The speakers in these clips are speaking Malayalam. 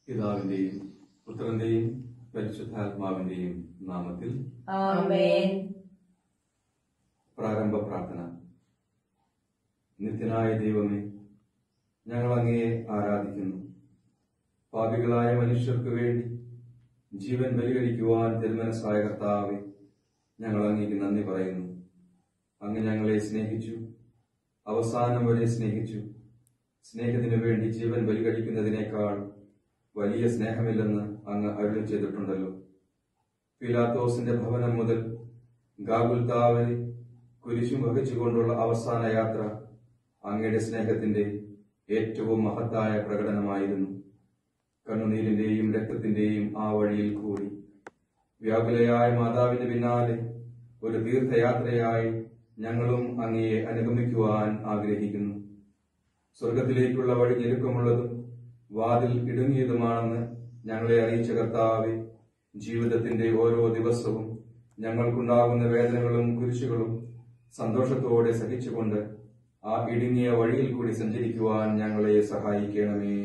പിതാവിന്റെയും പുത്രന്റെയും പരിശുദ്ധാത്മാവിന്റെയും നാമത്തിൽ ആമേൻ പ്രാരംഭ പ്രാർത്ഥന നിത്യനായ ദൈവമേ ഞങ്ങൾ അങ്ങയെ ആരാധിക്കുന്നു പാപികളായ മനുഷ്യർക്ക് വേണ്ടി ജീവൻ ബലികഴിക്കുവാൻ തിരുമനസ്സായ കർത്താവെ ഞങ്ങൾ അങ്ങേക്ക് നന്ദി പറയുന്നു അങ്ങ് ഞങ്ങളെ സ്നേഹിച്ചു അവസാനം വരെ സ്നേഹിച്ചു സ്നേഹത്തിനു വേണ്ടി ജീവൻ ബലികഴിക്കുന്നതിനേക്കാൾ വലിയ സ്നേഹമില്ലെന്ന് അങ്ങ് അരുളി ചെയ്തിട്ടുണ്ടല്ലോ പിലാത്തോസിന്റെ ഭവനം മുതൽ ഗാഗുൽത്താവരെ കുരിശും വഹിച്ചുകൊണ്ടുള്ള അവസാന യാത്ര അങ്ങയുടെ സ്നേഹത്തിന്റെ ഏറ്റവും മഹത്തായ പ്രകടനമായിരുന്നു കണ്ണുനീരിന്റെയും രക്തത്തിന്റെയും ആ വഴിയിൽ കൂടി വ്യാകുലയായ മാതാവിന്റെ പിന്നാലെ ഒരു തീർത്ഥയാത്രയായി ഞങ്ങളും അങ്ങയെ അനുഗമിക്കുവാൻ ആഗ്രഹിക്കുന്നു സ്വർഗത്തിലേക്കുള്ള വഴി ഞെരുക്കമുള്ളതും വാതിൽ ഇടുങ്ങിയതുമാണെന്ന് ഞങ്ങളെ അറിയിച്ച കർത്താവെ ജീവിതത്തിന്റെ ഓരോ ദിവസവും ഞങ്ങൾക്കുണ്ടാകുന്ന വേദനകളും കുരിശുകളും സന്തോഷത്തോടെ സഹിച്ചുകൊണ്ട് ആ ഇടുങ്ങിയ വഴിയിൽ കൂടി സഞ്ചരിക്കുവാൻ ഞങ്ങളെ സഹായിക്കണമേ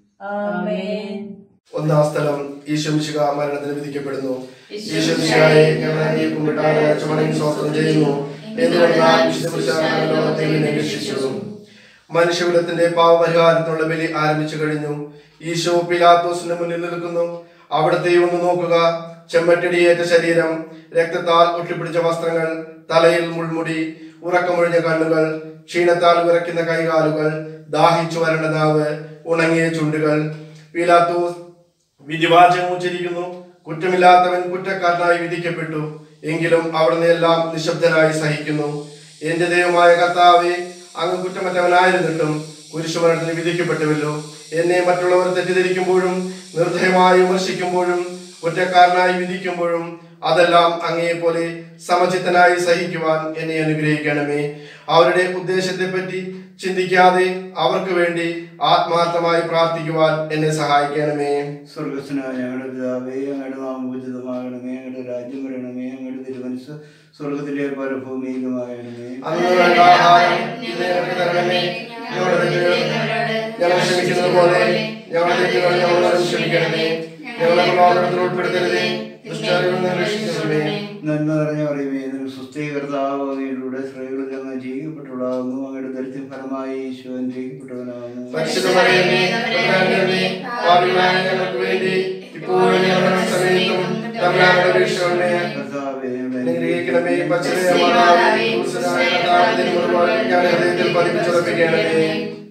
ആമേൻ ഒന്നാം സ്ഥലം ഈശ്വമിശിക മരണത്തിന് വിധിക്കപ്പെടുന്നു ഈശ്വമിശികായെ ഞങ്ങൾ അങ്ങേ കുമ്പിട്ടാണ് ചുമടങ്ങി സ്വസ്ത്രം ചെയ്യുന്നു എന്തുകൊണ്ടാൽ വിശുദ്ധ പുരുഷാർത്ഥ ലോകത്തെ നിന്നെ രക്ഷിച്ചു മനുഷ്യകുലത്തിന്റെ പാവപരിഹാരത്തിനുള്ള ബലി ആരംഭിച്ചു കഴിഞ്ഞു ഈശോ പിലാത്തോസിന്റെ മുന്നിൽ നിൽക്കുന്നു അവിടത്തെ ഒന്ന് നോക്കുക ചെമ്മറ്റടിയേറ്റ ശരീരം രക്തത്താൽ ഒട്ടിപ്പിടിച്ച വസ്ത്രങ്ങൾ തലയിൽ മുൾമുടി ഉറക്കമൊഴിഞ്ഞ കണ്ണുകൾ ക്ഷീണത്താൽ വിറയ്ക്കുന്ന കൈകാലുകൾ ദാഹിച്ചു വരണ്ട നാവ് ഉണങ്ങിയ ചുണ്ടുകൾ പീലാത്തോസ് വിധിവാചകം ഉച്ചരിക്കുന്നു കുറ്റമില്ലാത്തവൻ കുറ്റക്കാരനായി വിധിക്കപ്പെട്ടു എങ്കിലും അവിടുന്ന് എല്ലാം നിശബ്ദനായി സഹിക്കുന്നു എന്റെ ദൈവമായ കർത്താവെ അങ്ങ് കുറ്റമറ്റവനായിരുന്നിട്ടും കുരിശുമരണത്തിന് വിധിക്കപ്പെട്ടുവല്ലോ എന്നെ മറ്റുള്ളവർ തെറ്റിദ്ധരിക്കുമ്പോഴും നിർദ്ധയമായി വിമർശിക്കുമ്പോഴും കുറ്റക്കാരനായി വിധിക്കുമ്പോഴും അതെല്ലാം അങ്ങയെ പോലെ സമചിത്തനായി സഹിക്കുവാൻ എന്നെ അനുഗ്രഹിക്കണമേ അവരുടെ ഉദ്ദേശത്തെ പറ്റി ചിന്തിക്കാതെ അവർക്ക് വേണ്ടി ആത്മാർത്ഥമായി പ്രാർത്ഥിക്കുവാൻ എന്നെ സഹായിക്കണമേ സ്വർഗസ്നായ ഞങ്ങളുടെ പിതാവേ അങ്ങയുടെ നാമം പൂജിതമാകണമേ അങ്ങയുടെ രാജ്യം വരണമേ അങ്ങയുടെ തിരുമനസ് സ്വർഗത്തിലെ പോലെ ഭൂമിയിലുമാകണമേ അന്ന് വേണ്ട ആഹാരം ഇന്ന് ഞങ്ങൾക്ക് തരണമേ ഞങ്ങളുടെ തെറ്റുകൾ ഞങ്ങൾ ക്ഷമിക്കുന്നത് പോലെ ഞങ്ങളുടെ തെറ്റുകൾ ഞങ്ങളോട് ക്ഷമിക്കണമേ ഞങ്ങളെ പ്രലോഭനത്തിൽ ഉൾപ്പെടുത്തരുതേ ദുഷ്ടാരിൽ നിന്ന് രക്ഷിക്കണമേ നന്മ നിറഞ്ഞ പറയുമേ നിങ്ങൾ സുസ്ഥീകർത്താവ് അങ്ങയിലൂടെ സ്ത്രീകളിൽ അങ്ങ് ജീവിക്കപ്പെട്ടുള്ളാകുന്നു അങ്ങയുടെ ദരിദ്ര ഫലമായി ഈശോൻ ജീവിക്കപ്പെട്ടവനാകുന്നു പരിശുദ്ധ മറിയമേ തമ്പുരാന്റെ പാപികളായ ഞങ്ങൾക്ക് വേണ്ടി ഇപ്പോഴും ഞങ്ങളുടെ സമയത്തും തമ്പുരാന്റെ രക്ഷകണമേ കർത്താവേ ഞങ്ങളുടെ അനുഗ്രഹിക്കണമേ പച്ചനെ മാതാവേ ക്രൂശനായ കർത്താവിന്റെ മുറിവുകൾ ഞാൻ ഹൃദയത്തിൽ പതിപ്പിച്ചുറപ്പിക്കണമേ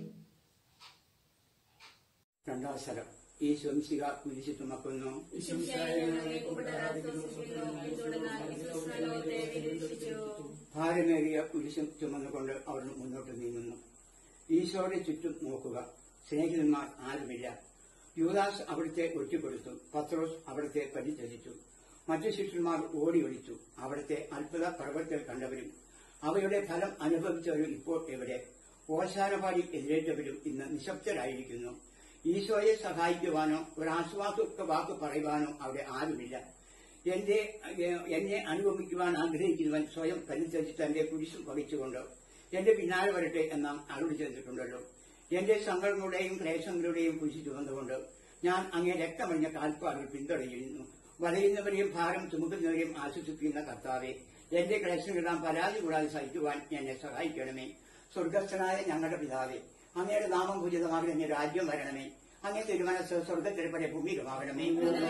രണ്ടാം സ്ഥലം ഈ ശംശിക കുരിശു ചുമക്കുന്നു ഭാരമേറിയ കുരിശും ചുമന്നുകൊണ്ട് അവർ മുന്നോട്ട് നീങ്ങുന്നു ഈശോയുടെ ചുറ്റും നോക്കുക സ്നേഹിതന്മാർ ആരുമില്ല യൂദാസ് അവിടുത്തെ ഒറ്റപ്പെടുത്തു പത്രോസ് അവിടുത്തെ പരിചരിച്ചു മറ്റു ശിഷ്യന്മാർ ഓടി ഒളിച്ചു അവിടുത്തെ അത്ഭുത പ്രവർത്തനം കണ്ടവരും അവയുടെ ഫലം അനുഭവിച്ചവരും ഇപ്പോൾ എവിടെ ഓശാനപാടി എതിരേറ്റവരും ഇന്ന് നിശബ്ദരായിരിക്കുന്നു ഈശോയെ സഹായിക്കുവാനോ ഒരു ആശ്വാസ വാക്ക് പറയുവാനോ അവിടെ ആരുമില്ല എന്റെ ഏഹ്, എന്നെ അനുഗമിക്കുവാൻ ആഗ്രഹിക്കുന്നവൻ സ്വയം പരിചരിച്ച് തന്റെ കുരിശും വഹിച്ചുകൊണ്ട് എന്റെ പിന്നാലെ വരട്ടെ എന്നാം അരുളി ചെയ്തിട്ടുണ്ടല്ലോ എന്റെ സങ്കടങ്ങളുടെയും ക്ലേശങ്ങളുടെയും കുരിശു ചുമന്നുകൊണ്ട് ഞാൻ അങ്ങേ രക്തമണിഞ്ഞ കാൽപ്പാടുകൾ പിന്തുടരുന്നു വലയുന്നവരെയും ഭാരം ചുമക്കുന്നവരെയും ആശ്വസിപ്പിക്കുന്ന കർത്താവെ എന്റെ ക്ലേശങ്ങളെല്ലാം പരാതി കൂടാതെ സഹിക്കുവാൻ എന്നെ സഹായിക്കണമേ സ്വർഗസ്ഥനായ ഞങ്ങളുടെ പിതാവേ അങ്ങയുടെ നാമം പൂജിതമാകണമേ അങ്ങേ രാജ്യം വരണമേ അങ്ങേ തിരുമനസ് സ്വർഗത്തിൽ പോലെ ഭൂമിയിലുമാകണമേ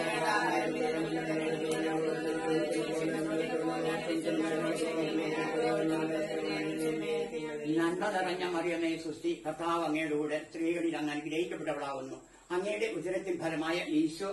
നന്മ നിറഞ്ഞ മറിയമേ സുസ്തി കർത്താവ് അങ്ങയുടെ കൂടെ സ്ത്രീകളിൽ അങ്ങ് അനുഗ്രഹിക്കപ്പെട്ടവളാവുന്നു അങ്ങയുടെ ഉദരത്തിൽ ഫലമായ ഈശോ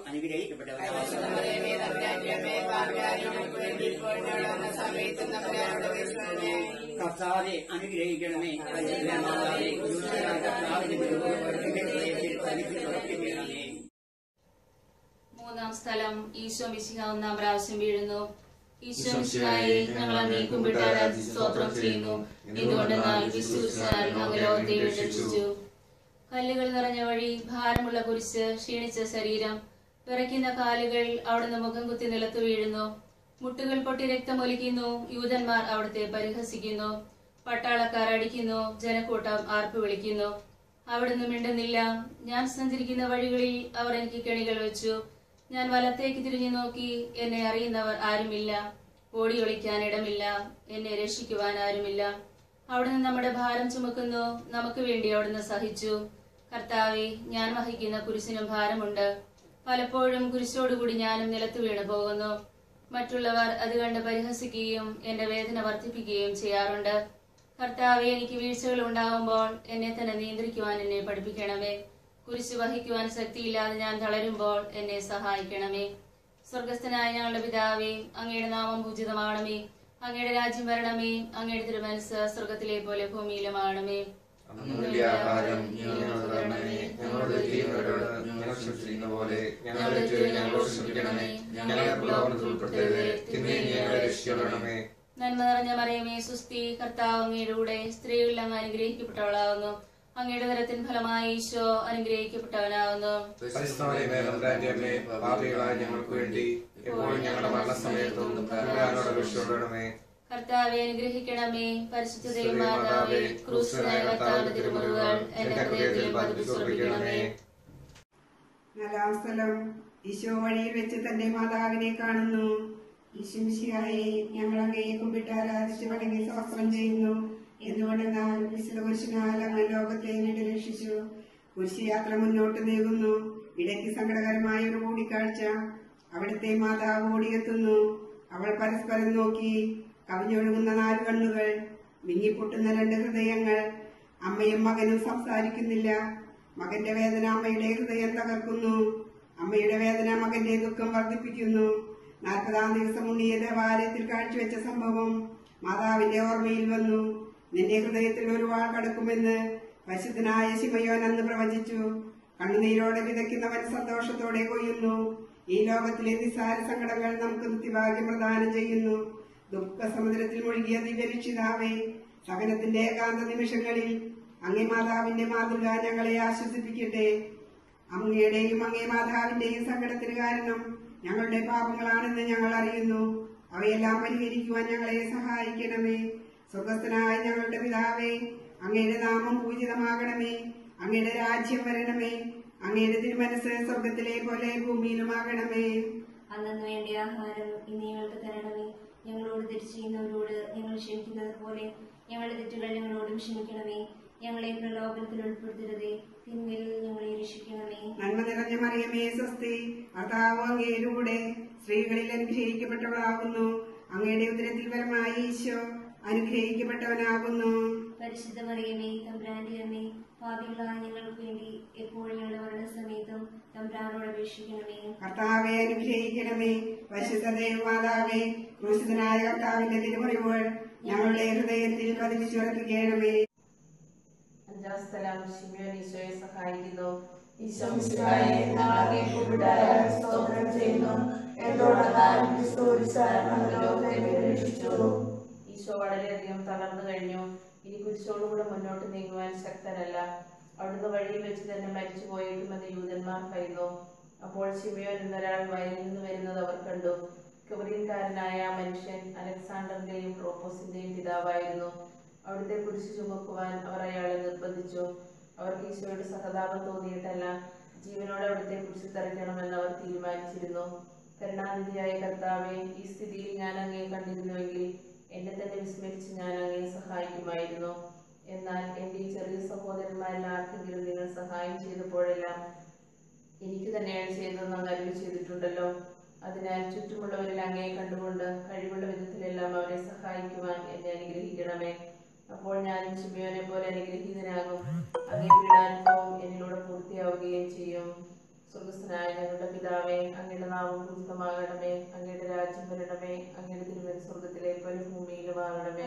അനുഗ്രഹിക്കപ്പെട്ടവളാവുന്നു കർത്താവെ അനുഗ്രഹിക്കണമേ മാതാവേ, ഈശോയുടെ കർത്താവിന്റെ തിരുവുള്ളത്തിൽ പരിശുദ്ധീകരണമേ. മൂന്നാം സ്ഥലം ഈശോ മിശിഹ ഒന്നാം പ്രാവശ്യം വീഴുന്നു ഈശോ മിശിഹായെ ഞങ്ങൾ അങ്ങേ കുമ്പിട്ട് ആരാധിച്ച് സ്തോത്രം ചെയ്യുന്നു എന്തുകൊണ്ടെന്നാൽ വിശ്വസിച്ചാൽ അങ്ങ് ലോകത്തെ രക്ഷിച്ചു കല്ലുകൾ നിറഞ്ഞ വഴി ഭാരമുള്ള കുരിശ് ക്ഷീണിച്ച ശരീരം വിറയ്ക്കുന്ന കാലുകൾ അവിടുന്ന് മുഖം കുത്തി നിലത്ത് വീഴുന്നു മുട്ടുകൾ പൊട്ടി രക്തമൊലിക്കുന്നു യൂതന്മാർ അവിടുത്തെ പരിഹസിക്കുന്നു പട്ടാളക്കാർ അടിക്കുന്നു ജനക്കൂട്ടം ആർപ്പ് വിളിക്കുന്നു അവിടുന്ന് മിണ്ടുന്നില്ല ഞാൻ സഞ്ചരിക്കുന്ന വഴികളിൽ അവർ എനിക്ക് കെണികൾ വെച്ചു ഞാൻ വലത്തേക്ക് തിരിഞ്ഞു നോക്കി എന്നെ അറിയുന്നവർ ആരുമില്ല ഓടി ഒളിക്കാൻ ഇടമില്ല എന്നെ രക്ഷിക്കുവാൻ ആരുമില്ല അവിടുന്ന് നമ്മുടെ ഭാരം ചുമക്കുന്നു നമുക്ക് വേണ്ടി അവിടുന്ന് സഹിച്ചു കർത്താവെ ഞാൻ വഹിക്കുന്ന കുരിശിനും ഭാരമുണ്ട് പലപ്പോഴും കുരിശോടുകൂടി ഞാനും നിലത്ത് വീണു പോകുന്നു മറ്റുള്ളവർ അത് കണ്ട് പരിഹസിക്കുകയും എന്റെ വേദന വർദ്ധിപ്പിക്കുകയും ചെയ്യാറുണ്ട് കർത്താവെ എനിക്ക് വീഴ്ചകൾ ഉണ്ടാകുമ്പോൾ എന്നെ തന്നെ നിയന്ത്രിക്കുവാൻ എന്നെ പഠിപ്പിക്കണമേ കുരിശ് വഹിക്കുവാൻ ശക്തിയില്ലാതെ ഞാൻ തളരുമ്പോൾ എന്നെ സഹായിക്കണമേ സ്വർഗസ്ഥനായ ഞങ്ങളുടെ പിതാവേ അങ്ങയുടെ നാമം പൂജിതമാണമേ അങ്ങയുടെ രാജ്യം വരണമേ അങ്ങയുടെ തിരുമനസ് സ്വർഗത്തിലെ പോലെ ഭൂമിയിലുമാണമേ അന്ന് വലിയ ആഹാരം ഞങ്ങൾക്ക് തരണമേ ഞങ്ങളുടെ ജീവനോട് ഞങ്ങൾ ക്ഷമിച്ചിരിക്കുന്ന പോലെ ഞങ്ങളുടെ തെറ്റുകൾ ഞങ്ങളോട് ക്ഷമിക്കണമേ ഞങ്ങളെ പ്രലോഭനത്തിൽ ഉൾപ്പെടുത്തരുത് തിന്മയിൽ ഞങ്ങളെ രക്ഷിക്കണമേ നന്മ നിറഞ്ഞ മറിയമേ സുസ്തി കർത്താവ് അങ്ങയുടെ കൂടെ സ്ത്രീകളിൽ അങ്ങ് അനുഗ്രഹിക്കപ്പെട്ടവളാവുന്നു അങ്ങയുടെ തരത്തിൻ ഫലമായി ഈശോ അനുഗ്രഹിക്കപ്പെട്ടവനാവുന്നു പരിസ്ഥിതിമേ തമ്പുരാന്റെ അമ്മേ പാപികളായ ഞങ്ങൾക്ക് വേണ്ടി എപ്പോഴും ഞങ്ങളുടെ മരണസമയത്തും തമ്പുരാനോട് രക്ഷിക്കണമേ കർത്താവെ അനുഗ്രഹിക്കണമേ പരിശുദ്ധ ദൈവമാതാവേ ക്രൂശനായ കർത്താവിന്റെ തിരുമുറിവുകൾ എന്റെ ഹൃദയത്തിൽ പതിപ്പിച്ചുറപ്പിക്കണമേ നാലാം സ്ഥലം ഈശോ വഴിയിൽ വെച്ച് തന്റെ മാതാവിനെ കാണുന്നു ഈശുമിശിയായി ഞങ്ങൾ അങ്ങയെ കുമ്പിട്ട് ആരാധിച്ച് വണങ്ങി സ്വസ്ത്രം ചെയ്യുന്നു എന്തുകൊണ്ടെന്നാൽ വിശുദ്ധ കുരിശിനാൽ അങ്ങ് ലോകത്തെ നേടി രക്ഷിച്ചു കുരിശ് യാത്ര മുന്നോട്ട് നീങ്ങുന്നു ഇടയ്ക്ക് സങ്കടകരമായ ഒരു കൂടിക്കാഴ്ച അവിടുത്തെ മാതാവ് ഓടിയെത്തുന്നു അവൾ പരസ്പരം നോക്കി കവിഞ്ഞൊഴുകുന്ന നാല് കണ്ണുകൾ വിങ്ങിപ്പൊട്ടുന്ന രണ്ട് ഹൃദയങ്ങൾ അമ്മയും മകനും സംസാരിക്കുന്നില്ല മകന്റെ വേദന അമ്മയുടെ ഹൃദയം തകർക്കുന്നു അമ്മയുടെ വേദന മകന്റെ ദുഃഖം വർദ്ധിപ്പിക്കുന്നു നാൽപ്പതാം ദിവസം ഉണ്ണിയ ദേവാലയത്തിൽ കാഴ്ചവെച്ച സംഭവം മാതാവിന്റെ ഓർമ്മയിൽ വന്നു നിന്റെ ഹൃദയത്തിൽ ഒരു വാൾ കടക്കുമെന്ന് പരിശുദ്ധനായ ശിമയോൻ അന്ന് പ്രവചിച്ചു കണ്ണുനീരോടെ വിതയ്ക്കുന്നവൻ സന്തോഷത്തോടെ കൊയ്യുന്നു ഈ ലോകത്തിലെ നിസ്സാര സങ്കടങ്ങൾ നമുക്ക് നിത്യഭാഗ്യം പ്രദാനം ചെയ്യുന്നു ദുഃഖ സമുദ്രത്തിൽ മുഴുകിയ ദിവ്യരക്ഷിതാവേ സഹനത്തിന്റെ ഏകാന്ത നിമിഷങ്ങളിൽ അങ്ങേ മാതാവിന്റെ മാതൃക ഞങ്ങളെ ആശ്വസിപ്പിക്കട്ടെ അങ്ങയുടെയും അങ്ങേ മാതാവിന്റെയും സങ്കടത്തിന് കാരണം ഞങ്ങളുടെ പാപങ്ങളാണെന്ന് ഞങ്ങൾ അറിയുന്നു അവയെല്ലാം പരിഹരിക്കുവാൻ ഞങ്ങളെ സഹായിക്കണമേ സ്വർഗസ്ഥനായ ഞങ്ങളുടെ പിതാവേ അങ്ങയുടെ നാമം പൂജിതമാകണമേ അങ്ങയുടെ രാജ്യം വരണമേ അങ്ങയുടെ തിരുമനസ് സ്വർഗത്തിലെ പോലെ ഭൂമിയിലുമാകണമേ അന്നു വേണ്ട ആഹാരം ഇന്ന് ഞങ്ങൾക്ക് തരണമേ ഞങ്ങളോട് തെറ്റ് ചെയ്യുന്നവരോട് ഞങ്ങൾ ക്ഷമിക്കുന്നത് പോലെ ഞങ്ങളുടെ തെറ്റുകൾ ഞങ്ങളോടും ക്ഷമിക്കണമേ ഞങ്ങളെ പ്രലോഭനത്തിൽ ഉൾപ്പെടുത്തരുതേ തിന്മയിൽ ഞങ്ങളെ രക്ഷിക്കണമേ നന്മ നിറഞ്ഞ മറിയമേ സ്വസ്തി കർത്താവ് അങ്ങയുടെ കൂടെ സ്ത്രീകളിൽ അനുഗ്രഹിക്കപ്പെട്ടവളാകുന്നു അങ്ങയുടെ ഉദരത്തിൽ പരമായ ഈശോ അനുഗ്രഹിക്കപ്പെട്ടവനാകുന്നു പരിശുദ്ധ മറിയമേ തമ്പ്രാന്റെ അമ്മേ പാപികളായ ഞങ്ങൾക്ക് വേണ്ടി എപ്പോഴും ഞങ്ങളുടെ മരണസമയത്തും തമ്പ്രാനോട് അപേക്ഷിക്കണമേ കർത്താവെ അനുഗ്രഹിക്കണമേ പരിശുദ്ധ ദേവമാതാവേ ക്രൂശിതനായ കർത്താവിന്റെ തിരുമുറിവുകൾ ഞങ്ങളുടെ ഹൃദയത്തിൽ പതിപ്പിച്ചുറപ്പിക്കണമേ അഞ്ചാം സ്ഥലം ശിമിയോൻ ഈശോയെ സഹായിക്കുന്നു ഈശോ ഈശോയെ ഞങ്ങളെ കുമ്പിടാൻ സ്തോത്രം ചെയ്യുന്നു എന്തുകൊണ്ടെന്നാൽ ക്രിസ്തു വിശാലം ലോകത്തെ രക്ഷിച്ചു ഈശോ വളരെയധികം തളർന്നു കഴിഞ്ഞു ഇനി കുരിശോടുകൂടെ മുന്നോട്ട് നീങ്ങുവാൻ ശക്തനല്ല അവിടുന്ന് വഴിയിൽ വെച്ച് തന്നെ മരിച്ചു പോയേക്കുമെന്ന് യൂതന്മാർ ഭയന്നു അപ്പോൾ ശിമിയോൻ എന്നൊരാൾ വയലിൽ നിന്ന് വരുന്നത് അവർ കണ്ടു കബറീൻകാരനായ ആ മനുഷ്യൻ അലക്സാണ്ടറിന്റെയും ക്രോപ്പോസിന്റെയും പിതാവായിരുന്നു അവിടുത്തെ കുരിശ് ചുമക്കുവാൻ അവർ അയാളെ നിർബന്ധിച്ചു അവർക്ക് ഈശോയുടെ സഹതാപം തോന്നിയിട്ടല്ല ജീവനോടെ അവിടുത്തെ കുരിശിൽ തറയ്ക്കണമെന്ന് അവർ തീരുമാനിച്ചിരുന്നു കരുണാനിധിയായ കർത്താവെ ഈ സ്ഥിതിയിൽ ഞാൻ അങ്ങേ കണ്ടിരുന്നുവെങ്കിൽ എന്നെ തന്നെ വിസ്മരിച്ച് ഞാൻ അങ്ങേ സഹായിക്കുമായിരുന്നു എന്നാൽ എൻ്റെ ഈ ചെറിയ സഹോദരന്മാരിൽ ആർക്കെങ്കിലും നിങ്ങൾ സഹായം ചെയ്തപ്പോഴെല്ലാം എനിക്ക് തന്നെയാണ് ചെയ്തതെന്ന് അങ്ങ് അരുളി ചെയ്തിട്ടുണ്ടല്ലോ അതിനാൽ ചുറ്റുമുള്ളവരിൽ അങ്ങേ കണ്ടുകൊണ്ട് കഴിവുള്ള വിധത്തിലെല്ലാം അവരെ സഹായിക്കുവാൻ എന്നെ അനുഗ്രഹിക്കണമേ അപ്പോൾ ഞാനും ശിമിയോനെ പോലെ അനുഗ്രഹീതനാകും അങ്ങേ പീഡാനുഭവം എന്നിലൂടെ പൂർത്തിയാവുകയും ചെയ്യും സ്വർഗസ്ഥനായ ഞങ്ങളുടെ പിതാവേ അങ്ങയുടെ നാമം പൂജിതമാകണമേ അങ്ങയുടെ രാജ്യം വരണമേ അങ്ങയുടെ തിരുവൻ സ്വർഗത്തിലെ പോലെ ഭൂമിയിലുമാകണമേ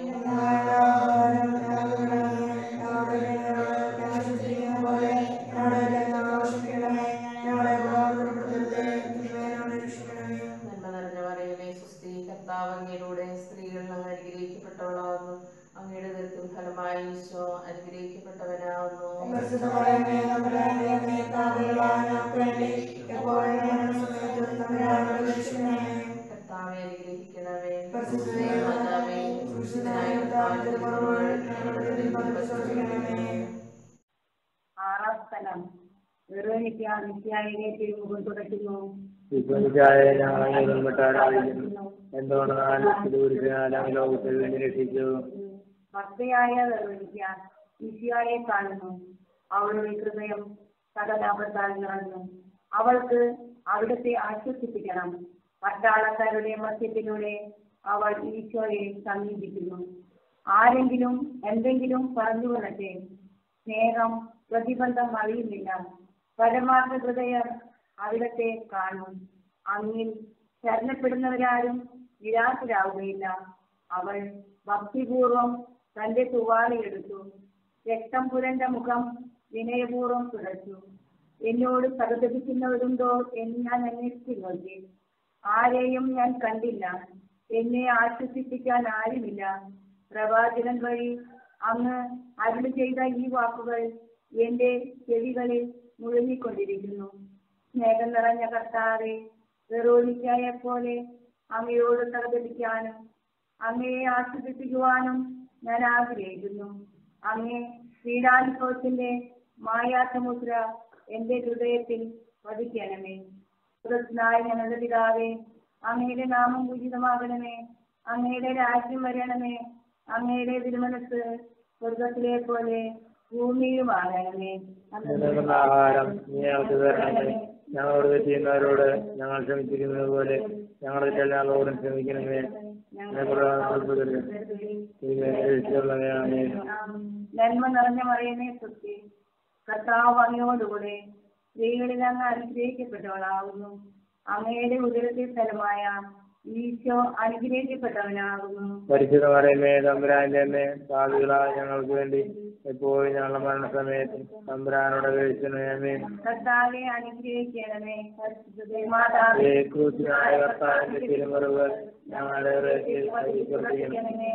നന്മ നിറഞ്ഞ മറിയമേ സുസ്ഥി കർത്താവ് അങ്ങയുടെ സ്ത്രീകൾ അങ്ങ് അനുഗ്രഹിക്കപ്പെട്ടവളാകുന്നു അങ്ങയുടെ ദൃത്തിൽ ഫലമായി ഈശോ അനുഗ്രഹിക്കപ്പെട്ടവനാകുന്നു കർത്താവെ അനുഗ്രഹിക്കണമേ മാതാവേ ക്രൂശിതനായ കർത്താവിന്റെ തിരുമുറിവുകൾ ഞങ്ങളുടെ ഹൃദയത്തിൽ പതിപ്പിച്ചുറപ്പിക്കണമേ. ആശ്രയിക്കാൻ നിത്യായനെ തിരുമുഖം തുടയ്ക്കുന്നു വിശ്വസിച്ചായ ഞങ്ങൾ അങ്ങേക്കുമ്പിട്ട് ആരാധിക്കുന്നു എന്തുകൊണ്ടാൽ ദൂരത്തിനാൽ ലോകത്തിൽ വേണ്ടി രക്ഷിച്ചു ഭക്തയായ നിർവഹിക്കാൻ ഈശിയായെ കാണുന്നു അവളുടെ ഹൃദയം സകലാപത്താൽ നിറഞ്ഞു അവൾക്ക് അവിടുത്തെ ആശ്വസിപ്പിക്കണം പട്ടാളക്കാരുടെ മധ്യത്തിലൂടെ അവൾ ഈശോയെ സമീപിക്കുന്നു ആരെങ്കിലും എന്തെങ്കിലും പറഞ്ഞു കൊള്ളട്ടെ സ്നേഹം പ്രതിബന്ധം അറിയുന്നില്ല പരമാർത്ഥ ഹൃദയർ അവിടത്തെ കാണും അങ്ങിൽ ശരണപ്പെടുന്നവരാരും നിരാശരാവുകയില്ല അവൾ ഭക്തിപൂർവം തന്റെ തുവാളിയെടുത്തു രക്തം പുരണ്ട മുഖം വിനയപൂർവം തുടച്ചു എന്നോട് സഹതപിക്കുന്നവരുണ്ടോ എന്ന് ഞാൻ അന്വേഷിച്ചു നോക്കി ആരെയും ഞാൻ കണ്ടില്ല എന്നെ ആശ്വസിപ്പിക്കാൻ ആരുമില്ല പ്രവാചകൻ വഴി അങ്ങ് അരുളി ചെയ്ത ഈ വാക്കുകൾ എന്റെ ചെവികളിൽ മുഴങ്ങിക്കൊണ്ടിരിക്കുന്നു സ്നേഹം നിറഞ്ഞ കർത്താവെ വെറോനിക്കായെ പോലെ അങ്ങയോട് സഹതപിക്കാനും അങ്ങയെ ആശ്വസിപ്പിക്കുവാനും ഞാൻ ആഗ്രഹിക്കുന്നു അങ്ങേ പീഡാനുഭവത്തിന്റെ മായാത്ത മുദ്ര എന്റെ ഹൃദയത്തിൽ വധിക്കണമേ സുരത്തിനായ ഞങ്ങളുടെ പിതാവേ അങ്ങയുടെ നാമം ഉചിതമാകണമേ അങ്ങയുടെ രാജ്യം വരണമേ അങ്ങയുടെ തിരുമനസ് സ്വർഗത്തിലെ പോലെ ഭൂമിയിലുമാകണമേ നൽകുന്ന ആഹാരം നീ ഞങ്ങൾക്ക് തരണമേ ഞങ്ങളോട് ചെയ്യുന്നവരോട് ഞങ്ങൾ ക്ഷമിച്ചിരിക്കുന്നത് പോലെ ഞങ്ങളുടെ എല്ലാവരോടും ക്ഷമിക്കണമേ നന്മ നിറഞ്ഞ മറിയമേ സുത്തി കർത്താവ് അങ്ങയോടുകൂടെ സ്ത്രീകളിൽ അങ്ങ് അനുഗ്രഹിക്കപ്പെട്ടവളാകുന്നു അങ്ങയുടെ ഉദരത്തിൽ ഫലമായ ഈശോ അനുഗ്രഹിക്കപ്പെട്ടവനാകുന്നു പരിശുദ്ധ പറയുമേ തമ്പുരാന്റെ അമ്മേ ഭാവികളായ ഞങ്ങൾക്ക് വേണ്ടി എപ്പോഴും ഞങ്ങളുടെ മരണസമയത്ത് തമ്പുരാനോട് കഴിച്ചണമേ കർത്താവെ അനുഗ്രഹിക്കണമേ പരിശുദ്ധ മാതാവേ ക്രൂശിനായ കർത്താവിന്റെ തിരുമറുകൾ ഞങ്ങളുടെ ഹൃദയത്തിൽ പരിവർത്തിക്കണമേ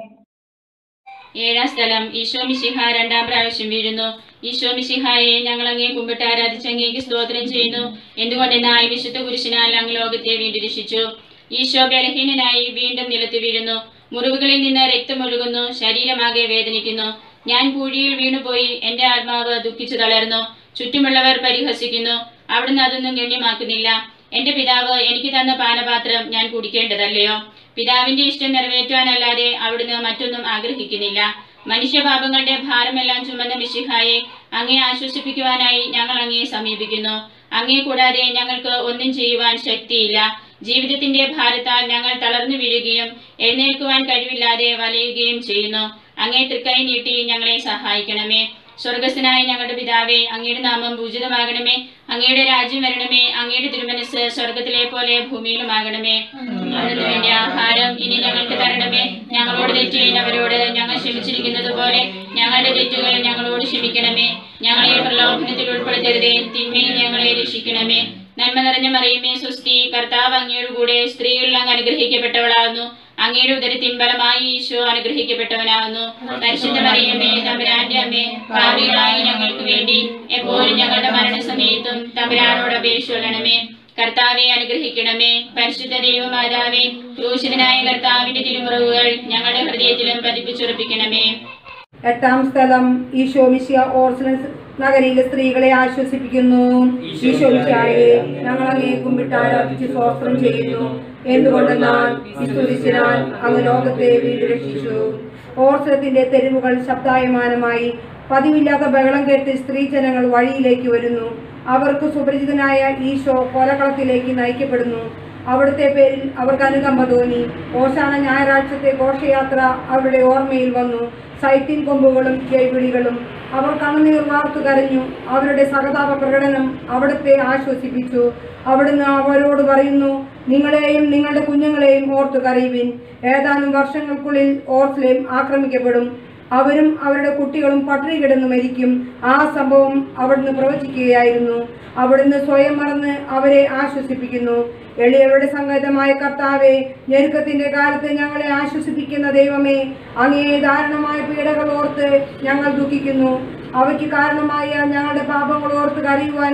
ഏഴാം സ്ഥലം ഈശോ മിശിഹ രണ്ടാം പ്രാവശ്യം വീഴുന്നു ഈശോ മിശിഹായെ ഞങ്ങൾ അങ്ങേ കുമ്പിട്ട് ആരാധിച്ച് അങ്ങേക്ക് സ്തോത്രം ചെയ്യുന്നു എന്തുകൊണ്ടെന്നാൽ വിശുദ്ധ പുരുഷനാൽ അങ്ങ് ലോകത്തെ വീണ്ടും രക്ഷിച്ചു ഈശോ ബലഹീനനായി വീണ്ടും നിലത്ത് വീഴുന്നു മുറിവുകളിൽ നിന്ന് രക്തമൊഴുകുന്നു ശരീരമാകെ വേദനിക്കുന്നു ഞാൻ പൂഴിയിൽ വീണുപോയി എന്റെ ആത്മാവ് ദുഃഖിച്ചു തളർന്നു ചുറ്റുമുള്ളവർ പരിഹസിക്കുന്നു അവിടുന്ന് അതൊന്നും ഗണ്യമാക്കുന്നില്ല എന്റെ പിതാവ് എനിക്ക് തന്ന പാനപാത്രം ഞാൻ കുടിക്കേണ്ടതല്ലയോ പിതാവിന്റെ ഇഷ്ടം നിറവേറ്റാനല്ലാതെ അവിടുന്ന് മറ്റൊന്നും ആഗ്രഹിക്കുന്നില്ല മനുഷ്യപാപങ്ങളുടെ ഭാരമെല്ലാം ചുമന്ന മിശിഹായെ അങ്ങേ ആശ്വസിപ്പിക്കുവാനായി ഞങ്ങൾ അങ്ങയെ സമീപിക്കുന്നു അങ്ങേ കൂടാതെ ഞങ്ങൾക്ക് ഒന്നും ചെയ്യുവാൻ ശക്തിയില്ല ജീവിതത്തിന്റെ ഭാരത്താൽ ഞങ്ങൾ തളർന്നു വീഴുകയും എഴുന്നേൽക്കുവാൻ കഴിവില്ലാതെ വലയുകയും ചെയ്യുന്നു അങ്ങേ തൃക്കൈ നീട്ടി ഞങ്ങളെ സഹായിക്കണമേ സ്വർഗസ്ഥനായ ഞങ്ങളുടെ പിതാവേ അങ്ങയുടെ നാമം പൂജിതമാകണമേ അങ്ങയുടെ രാജ്യം വരണമേ അങ്ങയുടെ തിരുമനസ് സ്വർഗത്തിലെ പോലെ ഭൂമിയിലുമാകണമേ അതിനു വേണ്ടി ആഹാരം ഇനി ഞങ്ങൾക്ക് തരണമേ ഞങ്ങളോട് തെറ്റ് ചെയ്യുന്നവരോട് ഞങ്ങൾ ക്ഷമിച്ചിരിക്കുന്നത് പോലെ ഞങ്ങളുടെ തെറ്റുകൾ ഞങ്ങളോട് ക്ഷമിക്കണമേ ഞങ്ങളെ പ്രലോഭനത്തിൽ ഉൾപ്പെടുത്തരുതേ തിന്മയിൽ ഞങ്ങളെ രക്ഷിക്കണമേ നന്മ നിറഞ്ഞ മറിയുമേ സുസ്തി കർത്താവ് അങ്ങയുടെ കൂടെ സ്ത്രീകളിൽ അങ്ങ് അനുഗ്രഹിക്കപ്പെട്ടവളാകുന്നു അങ്ങയുടെ ഉദരത്തിൻ ഫലമായി ഈശോ അനുഗ്രഹിക്കപ്പെട്ടവനാകുന്നു പരിശുദ്ധ മറിയമ്മേ തമ്പുരാന്റെ അമ്മേ ഭാവികളായി ഞങ്ങൾക്ക് വേണ്ടി എപ്പോഴും ഞങ്ങളുടെ മരണസമയത്തും തമ്പുരാനോട് അപേക്ഷിക്കണമേ കർത്താവെ അനുഗ്രഹിക്കണമേ പരിശുദ്ധ ദൈവമാതാവേ ക്രൂശിതനായ കർത്താവിന്റെ തിരുമുറവുകൾ ഞങ്ങളുടെ ഹൃദയത്തിലും പതിപ്പിച്ചുറപ്പിക്കണമേ എട്ടാം സ്ഥലം ഈശോ മിശിയ ഓർസലൻസ് നഗരിയിലെ സ്ത്രീകളെ ആശ്വസിപ്പിക്കുന്നു ഈശോ മിശിയായെ ഞങ്ങൾ അങ്ങേ കുമ്പിട്ട് ആരാധിച്ച് സ്തോത്രം ചെയ്യുന്നു എന്തുകൊണ്ടെന്നാൽ വിസ്തുതിച്ചാൽ അങ്ങ് ലോകത്തെ വീട് രക്ഷിച്ചു ഓർസലത്തിന്റെ തെരുവുകൾ ശബ്ദായമാനമായി പതിവില്ലാത്ത ബഹളം കേട്ട് സ്ത്രീജനങ്ങൾ വഴിയിലേക്ക് വരുന്നു അവർക്ക് സുപരിചിതനായ ഈശോ കൊലകളത്തിലേക്ക് നയിക്കപ്പെടുന്നു അവിടുത്തെ പേരിൽ അവർക്ക് അനുകമ്പ തോന്നി ഓശാന ഞായറാഴ്ചത്തെ ഘോഷയാത്ര അവരുടെ ഓർമ്മയിൽ വന്നു സൈത്തിൻ കൊമ്പുകളും ജൈവിളികളും അവർ കണ്ണുനീർ വാർത്തു കരഞ്ഞു അവരുടെ സഹതാപ പ്രകടനം അവിടുത്തെ ആശ്വസിപ്പിച്ചു അവിടുന്ന് അവരോട് പറയുന്നു നിങ്ങളെയും നിങ്ങളുടെ കുഞ്ഞുങ്ങളെയും ഓർത്തു കരയുവിൻ ഏതാനും വർഷങ്ങൾക്കുള്ളിൽ ഓർസ്ലേം ആക്രമിക്കപ്പെടും അവരും അവരുടെ കുട്ടികളും പട്ടിണി കിടന്നു മരിക്കും ആ സംഭവം അവിടുന്ന് പ്രവചിക്കുകയായിരുന്നു അവിടുന്ന് സ്വയം മറന്ന് അവരെ ആശ്വസിപ്പിക്കുന്നു എളിയവരുടെ സംഗതമായ കർത്താവെ ഞെരുക്കത്തിന്റെ കാലത്ത് ഞങ്ങളെ ആശ്വസിപ്പിക്കുന്ന ദൈവമേ അങ്ങേ ദാരുണമായ പീഡകൾ ഓർത്ത് ഞങ്ങൾ ദുഃഖിക്കുന്നു അവയ്ക്ക് കാരണമായ ഞങ്ങളുടെ പാപങ്ങൾ ഓർത്ത് കരയുവാനും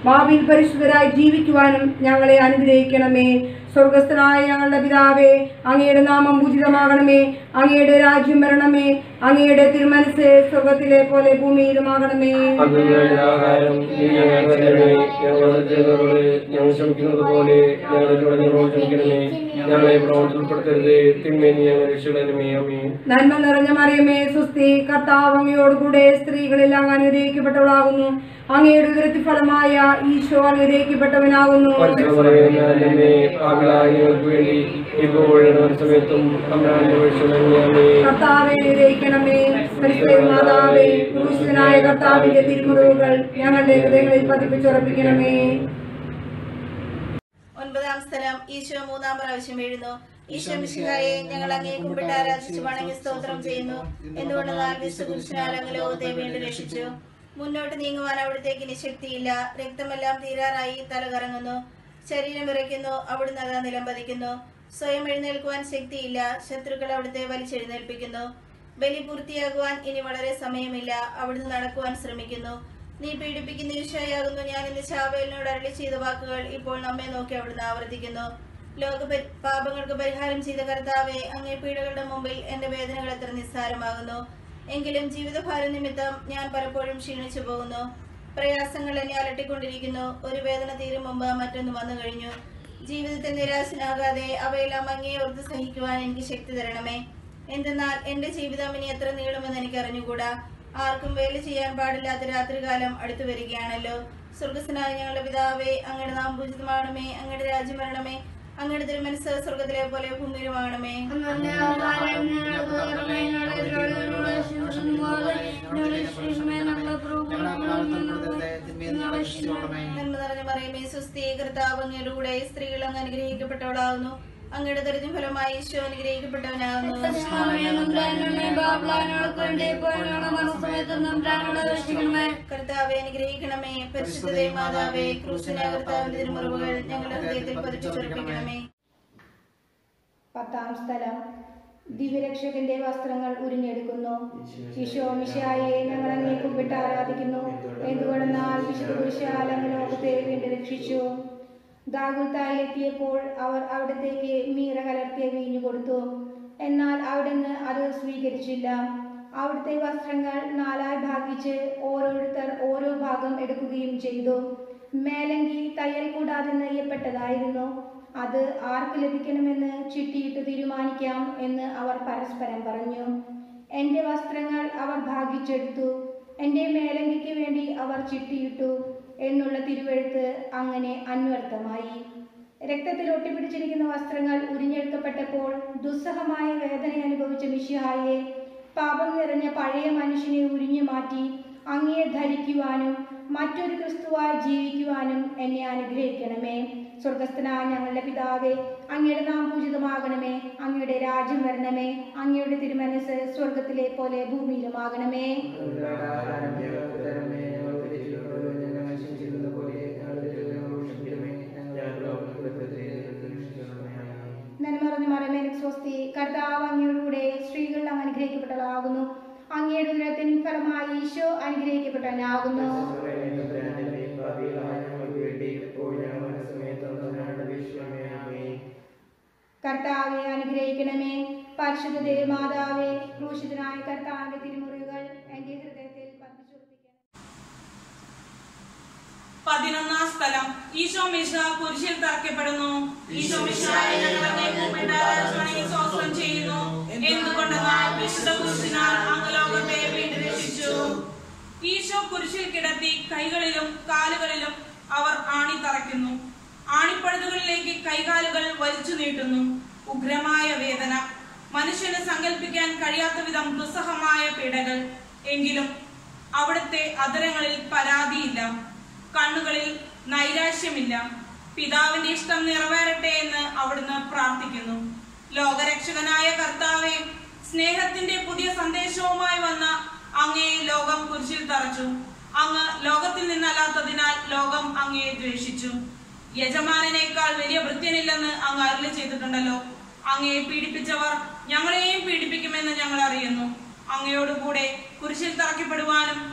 ഭാവിയിൽ പരിശുദ്ധരായി ജീവിക്കുവാനും ഞങ്ങളെ അനുഗ്രഹിക്കണമേ സ്വർഗസ്ഥനായ ഞങ്ങളുടെ പിതാവേ അങ്ങയുടെ നാമം പൂജിതമാകണമേ അങ്ങയുടെ രാജ്യം വരണമേ അങ്ങയുടെ തിരുമനസ് സ്വർഗത്തിലെ പോലെ ഭൂമിയിലുമാകണമേ അഗ്നിയുടെ ആഹാരം നീ ഞങ്ങൾക്ക് തരണമേ ഞങ്ങളുടെ ചെയ്തവരോട് ഞങ്ങൾ ക്ഷമിക്കുന്നത് പോലെ ഞങ്ങളുടെ ഞങ്ങളോട് ക്ഷമിക്കണമേ ഞങ്ങളെ പ്രവർത്തനം ഉൾപ്പെടുത്തരുതേ തിന്മേനി ഞങ്ങൾ രക്ഷിക്കണമേ അമ്മേ നന്മ നിറഞ്ഞ മറിയമേ സുസ്തി കർത്താവ് അങ്ങയോടുകൂടെ സ്ത്രീകളിൽ അങ്ങ് അനുഗ്രഹിക്കപ്പെട്ടവളാകുന്നു അങ്ങയുടെ ഉദരത്തിൽ ഫലമായ ഈശോ അനുഗ്രഹിക്കപ്പെട്ടവനാകുന്നു പരിശുദ്ധമറിയമേ പാപികളായ ഞങ്ങൾക്ക് വേണ്ടി ഇപ്പോഴും സമയത്തും അമ്മയുടെ വിഷമേ കർത്താവെ അനുഗ്രഹിക്കണമേ പരിശുദ്ധ മാതാവേ ക്രൂശിതനായ കർത്താവിന്റെ തിരുമുറിവുകൾ ഞങ്ങളുടെ ഹൃദയങ്ങളിൽ പതിപ്പിച്ചുറപ്പിക്കണമേ ഒൻപതാം സ്ഥലം ഈശോ മൂന്നാം പ്രാവശ്യം വീഴുന്നു ഈശോ മിശിഹായെ ഞങ്ങൾ അങ്ങേ കുമ്പിട്ട് ആരാധിച്ചു വണങ്ങി സ്തോത്രം ചെയ്യുന്നു എന്തുകൊണ്ടെന്നാൽ വിശുകുരിശിനാൽ അങ്ങ് ലോകത്തെ വീണ്ടും രക്ഷിച്ചു മുന്നോട്ട് നീങ്ങുവാൻ അവിടത്തേക്ക് ഇനി ശക്തിയില്ല രക്തമെല്ലാം തീരാറായി തല കറങ്ങുന്നു ശരീരം വിറയ്ക്കുന്നു അവിടുന്ന് അതാ നിലംപതിക്കുന്നു സ്വയം എഴുന്നേൽക്കുവാൻ ശക്തിയില്ല ശത്രുക്കൾ അവിടുത്തെ വലിച്ചെഴുന്നേൽപ്പിക്കുന്നു ബലി പൂർത്തിയാകുവാൻ ഇനി വളരെ സമയമില്ല അവിടുന്ന് നടക്കുവാൻ ശ്രമിക്കുന്നു നീ പീഡിപ്പിക്കുന്ന ഈശോയാകുന്നു ഞാൻ ഇന്ന് ശാവേലിനോട് അരളി ചെയ്ത വാക്കുകൾ ഇപ്പോൾ നമ്മെ നോക്കി അവിടുന്ന് ആവർത്തിക്കുന്നു ലോക പരി- പാപങ്ങൾക്ക് പരിഹാരം ചെയ്ത കർത്താവെ അങ്ങേ പീഡകളുടെ മുമ്പിൽ എന്റെ വേദനകൾ എത്ര നിസ്സാരമാകുന്നു എങ്കിലും ജീവിതഭാരം നിമിത്തം ഞാൻ പലപ്പോഴും ക്ഷീണിച്ചു പോകുന്നു പ്രയാസങ്ങൾ എന്നെ അലട്ടിക്കൊണ്ടിരിക്കുന്നു ഒരു വേദന തീരും മുമ്പ് മറ്റൊന്ന് വന്നു കഴിഞ്ഞു ജീവിതത്തിൽ നിരാശനാകാതെ അവയെല്ലാം അങ്ങേ ഓർത്ത് സഹിക്കുവാൻ എനിക്ക് ശക്തി തരണമേ എന്തെന്നാൽ എന്റെ ജീവിതം ഇനി എത്ര നീളുമെന്ന് എനിക്ക് അറിഞ്ഞുകൂടാ ആർക്കും വേല ചെയ്യാൻ പാടില്ലാത്ത രാത്രികാലം അടുത്തു വരികയാണല്ലോ സ്വർഗസ്നായ ഞങ്ങളുടെ പിതാവേ അങ്ങയുടെ നാം പൂജിതമാണമേ അങ്ങയുടെ രാജ്യം വരണമേ അങ്ങയുടെ തിരുമനസ് സ്വർഗത്തിലെ പോലെ ഭൂമിയിലുമാണമേ നന്മ നിറഞ്ഞ പറയുമേ സുസ്ഥി കർത്താവ് അങ്ങയുടെ കൂടെ സ്ത്രീകൾ അങ്ങ് അനുഗ്രഹിക്കപ്പെട്ടവളാകുന്നു അങ്ങയുടെ ദരിദ്ര ഫലമായി ഈശോ അനുഗ്രഹിക്കപ്പെട്ടവനാകുന്നു കർത്താവെ അനുഗ്രഹിക്കണമേ പരിശുദ്ധതേ മാതാവേ ക്രൂശിന കർത്താവിന്റെ തിരുമുറിവുകൾ ഞങ്ങളുടെ ഹൃദയത്തിൽ പതിപ്പിച്ചുറപ്പിക്കണമേ പത്താം സ്ഥലം ദിവ്യരക്ഷകന്റെ വസ്ത്രങ്ങൾ ഉരിഞ്ഞെടുക്കുന്നു ഈശോ മിശായെ ഞങ്ങൾ അങ്ങേ കുമ്പിട്ട് ആരാധിക്കുന്നു എന്തുകൊണ്ടെന്നാൽ വിശുദ്ധ കുരിശാൽ അങ്ങ് ലോകത്തെ വീണ്ടും രക്ഷിച്ചു ഗാഗുൽത്തായിലെത്തിയപ്പോൾ അവർ അവിടത്തേക്ക് മീറ കലർത്തിയ വീഞ്ഞു കൊടുത്തു എന്നാൽ അവിടുന്ന് അത് സ്വീകരിച്ചില്ല അവിടുത്തെ വസ്ത്രങ്ങൾ നാലായി ഭാഗിച്ച് ഓരോരുത്തർ ഓരോ ഭാഗം എടുക്കുകയും ചെയ്തു മേലങ്കി തയ്യൽ കൂടാതെ നെയ്യപ്പെട്ടതായിരുന്നു അത് ആർക്ക് ലഭിക്കണമെന്ന് ചിട്ടിയിട്ട് തീരുമാനിക്കാം എന്ന് അവർ പരസ്പരം പറഞ്ഞു എന്റെ വസ്ത്രങ്ങൾ അവർ ഭാഗിച്ചെടുത്തു എന്റെ മേലങ്കിക്ക് വേണ്ടി അവർ ചിട്ടിയിട്ടു എന്നുള്ള തിരുവെഴുത്ത് അങ്ങനെ അന്വർത്ഥമായി രക്തത്തിൽ ഒട്ടിപ്പിടിച്ചിരിക്കുന്ന വസ്ത്രങ്ങൾ ഉരിഞ്ഞെടുക്കപ്പെട്ടപ്പോൾ ദുസ്സഹമായ വേദന അനുഭവിച്ച മിഷിഹായെ പാപം നിറഞ്ഞ പഴയ മനുഷ്യനെ ഉരിഞ്ഞു മാറ്റി അങ്ങയെ ധരിക്കുവാനും മറ്റൊരു ക്രിസ്തുവായി ജീവിക്കുവാനും എന്നെ അനുഗ്രഹിക്കണമേ സ്വർഗസ്ഥനായ ഞങ്ങളുടെ പിതാവേ അങ്ങയുടെ നാം പൂജിതമാകണമേ അങ്ങയുടെ രാജ്യം വരണമേ അങ്ങയുടെ തിരുമനസ് സ്വർഗത്തിലെ പോലെ ഭൂമിയിലുമാകണമേ നന്മറഞ്ഞ മറമേന സ്വസ്തി കർത്താവ് അങ്ങയോടുകൂടെ സ്ത്രീകൾ അങ്ങ് അനുഗ്രഹിക്കപ്പെട്ടതാകുന്നു അങ്ങയുടെ ഉദരത്തിൻ ഫലമായി ഈശോ അനുഗ്രഹിക്കപ്പെട്ടവനാകുന്നു കർത്താവെ അനുഗ്രഹിക്കണമേ പരിശുദ്ധ മാതാവേ ക്രൂശിതനായ കർത്താവിന്റെ തിരുമുറിവുകൾ എന്റെ ഹൃദയത്തിൽ പതിച്ചുറപ്പിക്കണം പതിനൊന്നാം സ്ഥലം ഈശോ മിശ കുരിശിൽ തറക്കപ്പെടുന്നു ഈശോ മിശിഹായെ ഞങ്ങൾ അങ്ങേ കുമ്പിട്ട് ആരാധനയിൽ സ്തോത്രം ചെയ്യുന്നു എന്തുകൊണ്ടെന്നാൽ വിശുദ്ധ കുരിശിനാൽ അങ്ങ് ലോകത്തെ വീണ്ടും രക്ഷിച്ചു ഈശോ കുരിശിൽ കിടത്തി കൈകളിലും കാലുകളിലും അവർ ആണി തറയ്ക്കുന്നു ആണിപ്പഴുതുകളിലേക്ക് കൈകാലുകൾ വലിച്ചു നീട്ടുന്നു ഉഗ്രമായ വേദന മനുഷ്യന് സങ്കല്പിക്കാൻ കഴിയാത്ത വിധം ദുസ്സഹമായ പീഡകൾ എങ്കിലും അവിടുത്തെ അതരങ്ങളിൽ പരാതിയില്ല കണ്ണുകളിൽ നൈരാശ്യമില്ല പിതാവിന്റെ ഇഷ്ടം നിറവേറട്ടെ എന്ന് അവിടുന്ന് പ്രാർത്ഥിക്കുന്നു ലോകരക്ഷകനായ കർത്താവെ സ്നേഹത്തിന്റെ പുതിയ സന്ദേശവുമായി വന്ന അങ്ങയെ ലോകം കുരിശിൽ തറച്ചു അങ്ങ് ലോകത്തിൽ നിന്നല്ലാത്തതിനാൽ ലോകം അങ്ങയെ ദ്വേഷിച്ചു യജമാനനേക്കാൾ വലിയ വൃത്യനില്ലെന്ന് അങ്ങ് അരുളി ചെയ്തിട്ടുണ്ടല്ലോ അങ്ങയെ പീഡിപ്പിച്ചവർ ഞങ്ങളെയും പീഡിപ്പിക്കുമെന്ന് ഞങ്ങൾ അറിയുന്നു അങ്ങയോട് കൂടെ കുരിശിൽ തറക്കപ്പെടുവാനും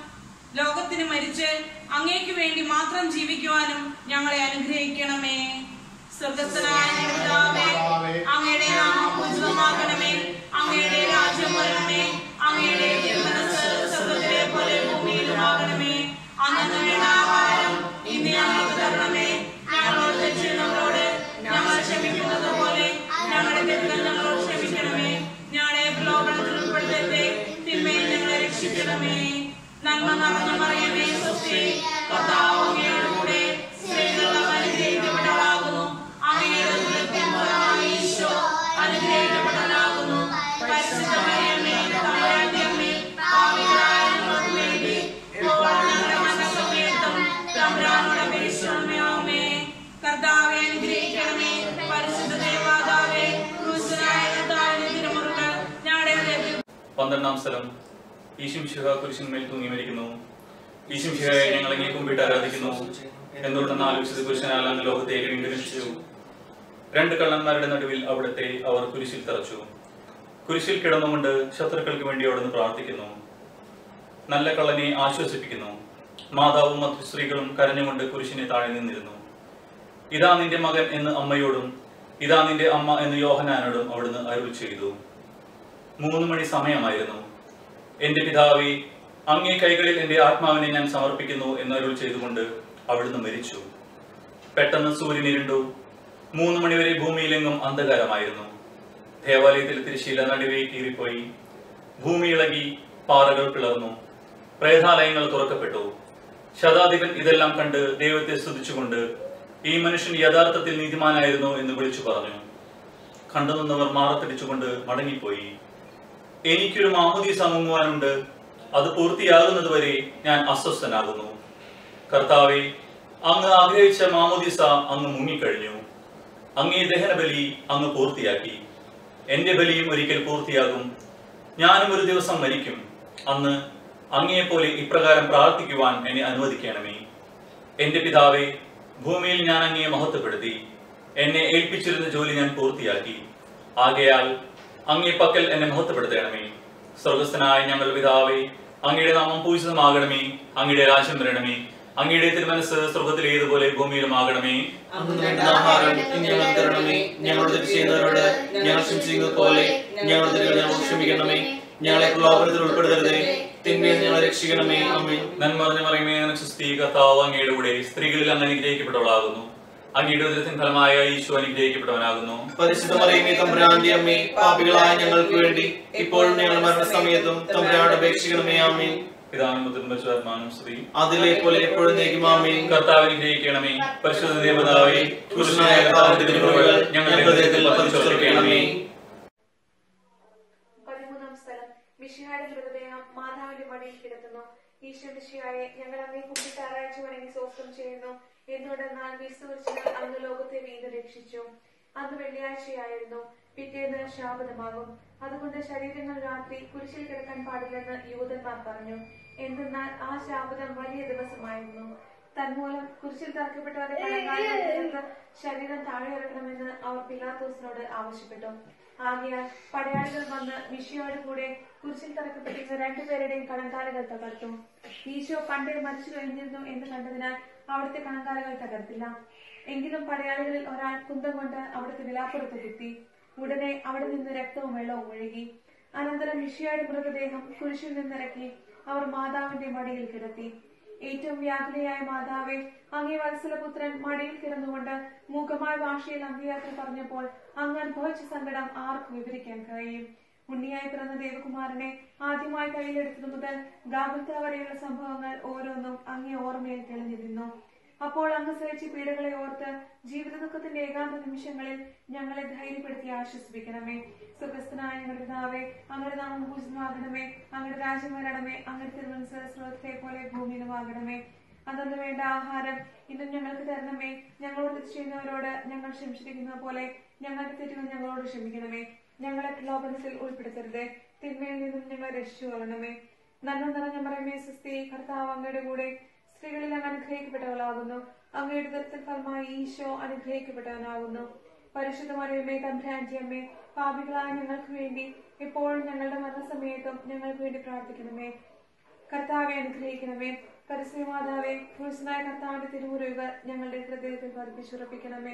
ലോകത്തിന് മരിച്ച് അങ്ങേക്ക് വേണ്ടി മാത്രം ജീവിക്കുവാനും ഞങ്ങളെ അനുഗ്രഹിക്കണമേ സ്വർഗസ്ഥനായ ഞങ്ങളുടെ പിതാവേ, അങ്ങയുടെ നാമം പൂജിതമാക്കണമേ അങ്ങയുടെ രാജ്യം വരണമേ അങ്ങയുടെ തിരുമനസ് സ്വർഗത്തിലെ പോലെ ഭൂമിയിലുമാകണമേ അന്നു വേണ്ട ആഹാരം ഇന്ന് ഞങ്ങൾക്ക് തരണമേ ഞങ്ങളോട് തെറ്റ് ചെയ്യുന്നവരോട് ഞങ്ങൾ ക്ഷമിക്കുന്നത് പോലെ ഞങ്ങളുടെ തെറ്റുകൾ ഞങ്ങളോട് ക്ഷമിക്കണമേ ഞങ്ങളെ പ്രലോഭനത്തിൽ ഉൾപ്പെടുത്തരുതേ തിന്മയിൽ ഞങ്ങളെ രക്ഷിക്കണമേ നന്മ നിറഞ്ഞ മറിയമേ സ്വസ്തി കർത്താവ് അങ്ങയുടെ കൂടെ സ്ത്രീകൾ അങ്ങ് അനുഗ്രഹിക്കപ്പെട്ടവളാകുന്നു അങ്ങയുടെ ഉദരത്തിൻ ഫലമായി ഈശോ അനുഗ്രഹിക്കപ്പെട്ടവനാകുന്നു പരിശുദ്ധ മറിയമേ തമ്പുരാന്റെ അമ്മേ പാപികളായ ഞങ്ങൾക്ക് വേണ്ടി ഇപ്പോൾ ഞങ്ങളുടെ മരണസമയത്തും തമ്പുരാനോട് അപേക്ഷിക്കണമേ ആമേ കർത്താവെ അനുഗ്രഹിക്കണമേ പരിശുദ്ധ ദേവാതാവേ ക്രൂശനായ കർത്താവിന്റെ തിരുമുറുകൾ ഞങ്ങളുടെ ഹൃദയത്തിൽ പന്ത്രണ്ടാം സ്ഥലം ഈശും ശിഹ കുരിശിന്മേൽ തൂങ്ങി മരിക്കുന്നു ഈശും ശിഹയെ ഞങ്ങൾ എങ്ങനെ കുമ്പിട്ട് ആരാധിക്കുന്നു എന്തുകൊണ്ടെന്നാൽ വിശുദ്ധ പുരുഷനാൽ അങ്ങ് ലോകത്തെ വീണ്ടും രക്ഷിച്ചു രണ്ട് കള്ളന്മാരുടെ നടുവിൽ അവിടുത്തെ അവർ കുരിശിൽ തറച്ചു കുരിശിൽ കിടന്നുകൊണ്ട് ശത്രുക്കൾക്ക് വേണ്ടി അവിടുന്ന് പ്രാർത്ഥിക്കുന്നു നല്ല കള്ളനെ ആശ്വസിപ്പിക്കുന്നു മാതാവും മറ്റു സ്ത്രീകളും കരഞ്ഞുകൊണ്ട് കുരിശിനെ താഴെ നിന്നിരുന്നു ഇതാ നിന്റെ മകൻ എന്ന് അമ്മയോടും ഇതാ നിന്റെ അമ്മ എന്ന് യോഹനാനോടും അവിടുന്ന് അരുൾ ചെയ്തു മൂന്ന് മണി സമയമായിരുന്നു എന്റെ പിതാവേ അങ്ങേ കൈകളിൽ എന്റെ ആത്മാവിനെ ഞാൻ സമർപ്പിക്കുന്നു എന്ന് അരുൾ ചെയ്തുകൊണ്ട് അവിടുന്ന് മരിച്ചു പെട്ടെന്ന് സൂര്യൻ ഇരുണ്ടു മൂന്ന് മണിവരെ ഭൂമിയിലെങ്ങും അന്ധകാരമായിരുന്നു ദേവാലയത്തിൽ തിരശ്ശീല നടുവേ കീറിപ്പോയി ഭൂമി ഇളകി പാറകൾ പിളർന്നു പ്രേതാലയങ്ങൾ തുറക്കപ്പെട്ടു ശതാധിപൻ ഇതെല്ലാം കണ്ട് ദൈവത്തെ സ്തുതിച്ചുകൊണ്ട് ഈ മനുഷ്യൻ യഥാർത്ഥത്തിൽ നീതിമാനായിരുന്നു എന്ന് വിളിച്ചു പറഞ്ഞു കണ്ടുനിന്നവർ മാറത്തടിച്ചുകൊണ്ട് മടങ്ങിപ്പോയി എനിക്കൊരു മാമുദീസ മുങ്ങുവാനുണ്ട് അത് പൂർത്തിയാകുന്നത് വരെ ഞാൻ അസ്വസ്ഥനാകുന്നു കർത്താവെ അങ്ങ് ആഗ്രഹിച്ച മാമുദീസ അങ്ങ് മുങ്ങിക്കഴിഞ്ഞു അങ്ങേ ദഹനബലി അങ്ങ് പൂർത്തിയാക്കി എന്റെ ബലിയും ഒരിക്കൽ പൂർത്തിയാകും ഞാനും ഒരു ദിവസം മരിക്കും അന്ന് അങ്ങയെപ്പോലെ ഇപ്രകാരം പ്രാർത്ഥിക്കുവാൻ എന്നെ അനുവദിക്കണമേ എന്റെ പിതാവേ ഭൂമിയിൽ ഞാൻ അങ്ങയെ മഹത്വപ്പെടുത്തി എന്നെ ഏൽപ്പിച്ചിരുന്ന ജോലി ഞാൻ പൂർത്തിയാക്കി ആകയാൽ അങ്ങേ പക്കൽ എന്നെ മഹത്വപ്പെടുത്തണമേ സ്വർഗസ്ഥനായ ഞങ്ങൾ പിതാവേ അങ്ങയുടെ നാമം പൂജിതമാകണമേ അങ്ങയുടെ രാജ്യം വരണമേ അങ്ങയുടെ തിരുമനസ് സ്വർഗത്തിൽ ഏതുപോലെ ഭൂമിയിലുമാകണമേ അന്ന് വേണ്ട ആഹാരം ഇന്ന് ഞങ്ങൾക്ക് തരണമേ ഞങ്ങളോട് തെറ്റ് ചെയ്യുന്നവരോട് ഞങ്ങൾ ക്ഷമിച്ചിരിക്കുന്നത് പോലെ ഞങ്ങളുടെ തെറ്റുകൾ ഞങ്ങളോട് ക്ഷമിക്കണമേ ഞങ്ങളെ പ്രലോഭനത്തിൽ ഉൾപ്പെടുത്തരുതേ തിന്മയിൽ ഞങ്ങളെ രക്ഷിക്കണമേ അമ്മേ നന്മ നിറഞ്ഞ മറിയമേ നിനക്ക് സ്തുതി കർത്താവ് അങ്ങയുടെ കൂടെ സ്ത്രീകളിൽ അങ്ങ് അനുഗ്രഹിക്കപ്പെട്ടവളാകുന്നു അങ്ങയുടെ ഉദരത്തിൻ ഫലമായ ഈശോ അനുഗ്രഹിക്കപ്പെട്ടവനാകുന്നു പരിശുദ്ധ മറിയമേ തമ്പുരാന്റെ അമ്മേ പാപികളായ ഞങ്ങൾക്ക് വേണ്ടി ഇപ്പോഴും ഞങ്ങളുടെ മരണസമയത്തും തമ്പുരാനോട് അപേക്ഷിക്കണമേ അമ്മേ പിതാവിനും പുത്രനും പരിശുദ്ധാത്മാവിനും സ്തുതി അതിലെ പോലെ എപ്പോഴും നയിക്കും അമ്മേ കർത്താവ് അനുഗ്രഹിക്കണമേ പരിശുദ്ധ ദേവതാവേ പുരുഷനായ കർത്താവിന്റെ തിരുമുറകൾ ഞങ്ങളുടെ ഹൃദയത്തിൽ പതിച്ചുറക്കണമേ പതിമൂന്നാം സ്ഥലം മിഷിഹായുടെ മൃതദേഹം മാതാവിന്റെ മടിയിൽ കിടത്തുന്നു ഈശോ മിഷിഹായെ ഞങ്ങൾ അങ്ങേ കുമ്പിട്ട് ആരാഴ്ച വണങ്ങി സ്വസ്ഥം ചെയ്യുന്നു എന്തുകൊണ്ടെന്നാൽ വിസ്തുവരിച്ചത് അങ്ങ് ലോകത്തെ വീണ്ടും രക്ഷിച്ചു അന്ന് വെള്ളിയാഴ്ചയായിരുന്നു പിറ്റേന്ന് ശാപതമാകും അതുകൊണ്ട് ശരീരങ്ങൾ രാത്രി കുരിശിൽ കിടക്കാൻ പാടില്ലെന്ന് യൂതന്മാർ പറഞ്ഞു എന്തെന്നാൽ ആ ശാപതം വലിയ ദിവസമായിരുന്നു തന്മൂലം കുരിശിൽ തറക്കപ്പെട്ടവരെ കണക്കായ തീർത്ത് ശരീരം താഴെ ഇറക്കണമെന്ന് അവർ പിലാത്തോസിനോട് ആവശ്യപ്പെട്ടു ആകയാൽ പടയാളികൾ വന്ന് മിഷിയോട് കൂടെ കുരിശിൽ തറക്കപ്പെട്ടിരുന്ന രണ്ടുപേരുടെയും കണങ്കാലുകൾ തകർത്തു ഈശോ പണ്ടേ മരിച്ചു കഴിഞ്ഞിരുന്നു എന്ന് കണ്ടതിനാൽ അവിടുത്തെ കണങ്കാലുകൾ തകർത്തില്ല എങ്കിലും പടയാളികളിൽ ഒരാൾ കുന്തം കൊണ്ട് അവിടുത്തെ വിലാപ്പുറത്ത് കുത്തി ഉടനെ അവിടെ നിന്ന് രക്തവും വെള്ളവും ഒഴുകി അനന്തരം മിഷിയുടെ മൃതദേഹം കുരിശിൽ നിന്നിറക്കി അവർ മാതാവിന്റെ മടിയിൽ കിടത്തി ഏറ്റവും വ്യാകുലയായ മാതാവെ അങ്ങേ വത്സലപുത്രൻ മടിയിൽ കിടന്നുകൊണ്ട് മൂകമായ ഭാഷയിൽ അന്ത്യയാത്ര പറഞ്ഞപ്പോൾ അങ്ങ് അനുഭവിച്ച സങ്കടം ആർക്ക് വിവരിക്കാൻ കഴിയും ഉണ്ണിയായി പിറന്ന ദേവകുമാരനെ ആദ്യമായി കയ്യിലെടുത്തത് മുതൽ ഗാബുത്ത വരെയുള്ള സംഭവങ്ങൾ ഓരോന്നും അങ്ങേ ഓർമ്മയിൽ തെളിഞ്ഞിരുന്നു അപ്പോൾ അങ്ങ് സഹിച്ച പീഡകളെ ഓർത്ത് ജീവിത ദുഃഖത്തിന്റെ ഏകാന്ത നിമിഷങ്ങളിൽ ഞങ്ങളെ ധൈര്യപ്പെടുത്തി ആശ്വസിപ്പിക്കണമേ സുഖസ്ഥനായ ഞങ്ങളുടെ പിതാവേ അങ്ങയുടെ നാമം പൂജിതമാകണമേ അങ്ങയുടെ രാജ്യം വരണമേ അങ്ങയുടെ തിരുമനസ് സ്രോതത്തെ പോലെ ഭൂമിയിലുമാകണമേ അന്നു വേണ്ട ആഹാരം ഇന്നും ഞങ്ങൾക്ക് തരണമേ ഞങ്ങളോട് തെറ്റ് ചെയ്യുന്നവരോട് ഞങ്ങൾ ക്ഷമിച്ചിരിക്കുന്ന പോലെ ഞങ്ങളുടെ തെറ്റുകൾ ഞങ്ങളോട് ക്ഷമിക്കണമേ ഞങ്ങളെ പ്രലോഭനത്തിൽ ഉൾപ്പെടുത്തരുതേ തിന്മയിൽ നിന്നും ഞങ്ങളെ രക്ഷിച്ചു കൊള്ളണമേ നന്മ നിറഞ്ഞ മറമേ സുസ്തി കർത്താവ് അങ്ങയുടെ കൂടെ സ്ത്രീകളിൽ അങ്ങ് അനുഗ്രഹിക്കപ്പെട്ടവളാകുന്നു അങ്ങയുടെ ദത്തൽ ഫലമായി ഈശോ അനുഗ്രഹിക്കപ്പെട്ടവനാകുന്നു പരിശുദ്ധ മറിയമ്മേ തമ്പ്രാന്റി അമ്മേ പാപികളായ ഞങ്ങൾക്ക് വേണ്ടി എപ്പോഴും ഞങ്ങളുടെ മരണസമയത്തും ഞങ്ങൾക്ക് വേണ്ടി പ്രാർത്ഥിക്കണമേ കർത്താവെ അനുഗ്രഹിക്കണമേ പരസ്യമാതാവെ പുരുഷനായ കർത്താവിന്റെ തിരുമുറിവുകൾ ഞങ്ങളുടെ ഹൃദയത്തിൽ പതിപ്പിച്ചുറപ്പിക്കണമേ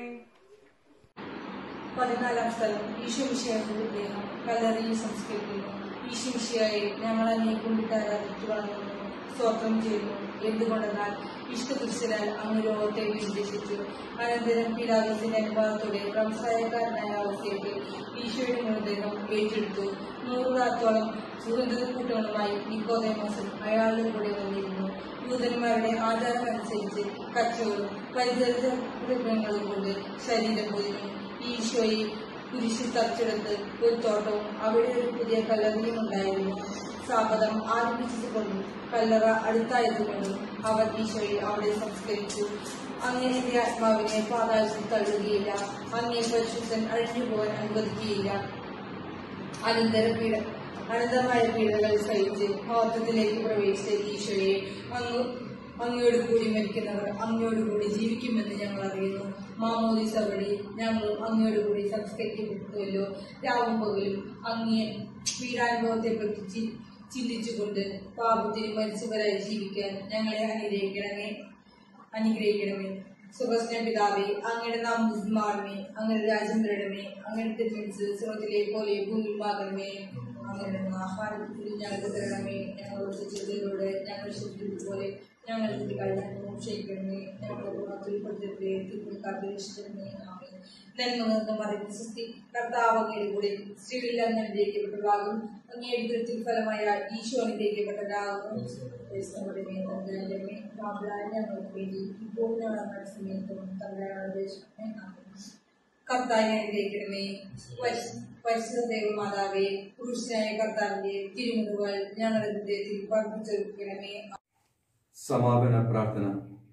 പതിനാലാം സ്ഥലം ഈശോമിശിയായുടെ ദേഹം കല്ലറിയിൽ സംസ്കരിക്കുന്നു ഈശോമിശിയായി ഞങ്ങൾ അങ്ങേ കുമ്പിട്ട് ആരാധിച്ചു വളർന്നു സ്തോത്രം ചെയ്യുന്നു എന്തുകൊണ്ടെന്നാൽ ഇഷ്ടപുരുഷനാൽ അങ്ങ് ലോകത്തെ വിശ്വസിച്ചു അനന്തരം പിതാവിന്റെ അനുഭവത്തോടെ വ്യവസായക്കാരനായ അവസ്ഥയ്ക്ക് ഈശോയുടെ മൃതദേഹം ഏറ്റെടുത്തു നൂറുകാത്തോളം സുഗന്ധകൂട്ടങ്ങളുമായി നിക്കോദേമോസും അയാളുടെ കൂടെ വന്നിരുന്നു യൂതന്മാരുടെ ആചാരമനുസരിച്ച് കച്ചവടം പരിചരിച്ച മൃഗങ്ങളും കൊണ്ട് ശരീരം പൊതിഞ്ഞു ഈശോയെ കുരിശിൽ തറച്ചെടുത്ത് ഒരു തോട്ടവും അവിടെ ഒരു പുതിയ കല്ലറിയും ഉണ്ടായിരുന്നു സാപതം ആരംഭിച്ചതുകൊണ്ടും കല്ലറ അടുത്തായതുകൊണ്ടും അവർ ഈശോയെ അവിടെ സംസ്കരിച്ചു അങ്ങനെ എന്റെ ആത്മാവിനെ പാതാളത്തിൽ തള്ളുകയില്ല അങ്ങേ പരിശുദ്ധൻ അഴിഞ്ഞു പോകാൻ അനുവദിക്കുകയില്ല അനന്തര പീഡ അനന്തമായ പീഡകൾ സഹിച്ച് മഹത്വത്തിലേക്ക് പ്രവേശിച്ച ഈശോയെ അങ്ങ് അങ്ങയോട് കൂടി മരിക്കുന്നവർ അങ്ങയോട് കൂടി ജീവിക്കുമെന്ന് ഞങ്ങൾ അറിയുന്നു മാമോദിസ വഴി ഞങ്ങളും അങ്ങയോട് കൂടി സംസ്കരിക്കപ്പെട്ടുവല്ലോ രാവും പകലും അങ്ങേ പീഡാനുഭവത്തെ പറ്റി ചി- ചിന്തിച്ചുകൊണ്ട് പാപത്തിന് മരിച്ചവരായി ജീവിക്കാൻ ഞങ്ങളെ അനുഗ്രഹിക്കണമേ അനുഗ്രഹിക്കണമേ സുഭസ്ന പിതാവേ അങ്ങയുടെ നാമേ അങ്ങയുടെ രാജ്യം വരണമേ അങ്ങയുടെ തിരുമനസ് സ്വർഗത്തിലെ പോലെ ഭൂമിയുമാകണമേ അങ്ങയുടെ ആഹാരത്തിൽ ഞങ്ങൾക്ക് തരണമേ ഞങ്ങളോട് ചെയ്തതിലൂടെ ഞങ്ങൾ ശുദ്ധിപോലെ ഞങ്ങൾ കള്ളനും ക്ഷയിക്കണമേ ഞങ്ങളുടെ ഗുണത്തിൽ പെടുത്തരുതേ തിരുക്കാരുടെ ഇഷ്ടമേ ആമേ നന്മ നിന്ന് മറിഞ്ഞ സൃഷ്ടി കർത്താവ് അങ്ങയുടെ കൂടെ സ്ത്രീകളിൽ അങ്ങ് അനുഗ്രഹിക്കപ്പെട്ടതാകും അങ്ങയുടെ ദൃത്തിൽ ഫലമായ ഈശോ അനുഗ്രഹിക്കപ്പെട്ടതാകുന്നു ക്രിസ്തുവിന്റെ മേൽ തന്റെ മേൽ പാപികളായ ഞങ്ങൾക്ക് വേണ്ടി ഇപ്പോൾ ഞങ്ങളുടെ സമയത്തും തങ്ങളുടെ ദേശമേ ആമേൻ. കർത്താവിനെ അനുഗ്രഹിക്കണമേ പരിശു- പരിശുദ്ധ ദേവമാതാവേ പുരുഷനായ കർത്താവിന്റെ തിരുമുറുകൾ ഞങ്ങളുടെ ഹൃദയത്തിൽ വർദ്ധിച്ചെടുക്കണമേ സമാപന പ്രാർത്ഥന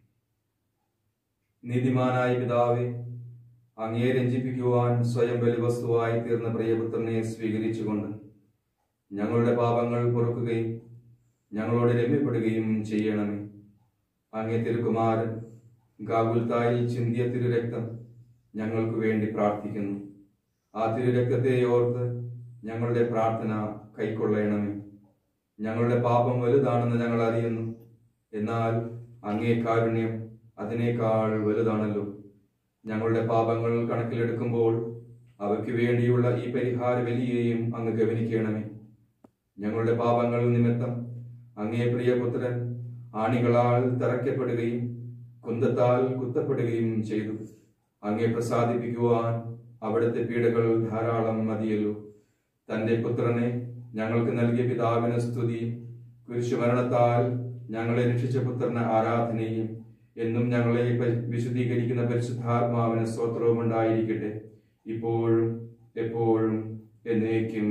നീതിമാനായ പിതാവേ അങ്ങേ രഞ്ജിപ്പിക്കുവാൻ സ്വയം ബലിവസ്തുവായി തീർന്ന പ്രിയപുത്രനെ സ്വീകരിച്ചുകൊണ്ട് ഞങ്ങളുടെ പാപങ്ങൾ പൊറുക്കുകയും ഞങ്ങളോട് രമ്യപ്പെടുകയും ചെയ്യണമേ അങ്ങേ തിരുക്കുമാരൻ ഗാഗുൽത്തായി ചിന്തിയ തിരുരക്തം ഞങ്ങൾക്ക് വേണ്ടി പ്രാർത്ഥിക്കുന്നു ആ തിരുരക്തത്തെ ഓർത്ത് ഞങ്ങളുടെ പ്രാർത്ഥന കൈക്കൊള്ളണമേ ഞങ്ങളുടെ പാപം വലുതാണെന്ന് ഞങ്ങൾ അറിയുന്നു എന്നാൽ അങ്ങേ കാരുണ്യം അതിനേക്കാൾ വലുതാണല്ലോ ഞങ്ങളുടെ പാപങ്ങൾ കണക്കിലെടുക്കുമ്പോൾ അവയ്ക്ക് വേണ്ടിയുള്ള ഈ പരിഹാര ബലിയെയും അങ്ങ് ഗവനിക്കണമേ ഞങ്ങളുടെ പാപങ്ങൾ നിമിത്തം അങ്ങേ പ്രിയപുത്രൻ ആണികളാൽ തറയ്ക്കപ്പെടുകയും കുന്തത്താൽ കുത്തപ്പെടുകയും ചെയ്തു അങ്ങേ പ്രസാദിപ്പിക്കുവാൻ അവിടുത്തെ പീഡകൾ ധാരാളം മതിയല്ലോ തന്റെ പുത്രനെ ഞങ്ങൾക്ക് നൽകിയ പിതാവിന് സ്തുതിയും കുരിശുമരണത്താൽ ഞങ്ങളെ രക്ഷിച്ച പുത്രന് ആരാധനയും എന്നും ഞങ്ങളെ പരി- വിശുദ്ധീകരിക്കുന്ന പരിശുദ്ധാത്മാവിന് സ്തോത്രവും ഉണ്ടായിരിക്കട്ടെ ഇപ്പോഴും എപ്പോഴും എന്നേക്കും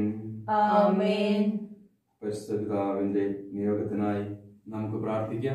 ആമേൻ പരിശുദ്ധ പിതാവിന്റെ നിയോഗത്തിനായി നമുക്ക് പ്രാർത്ഥിക്കാം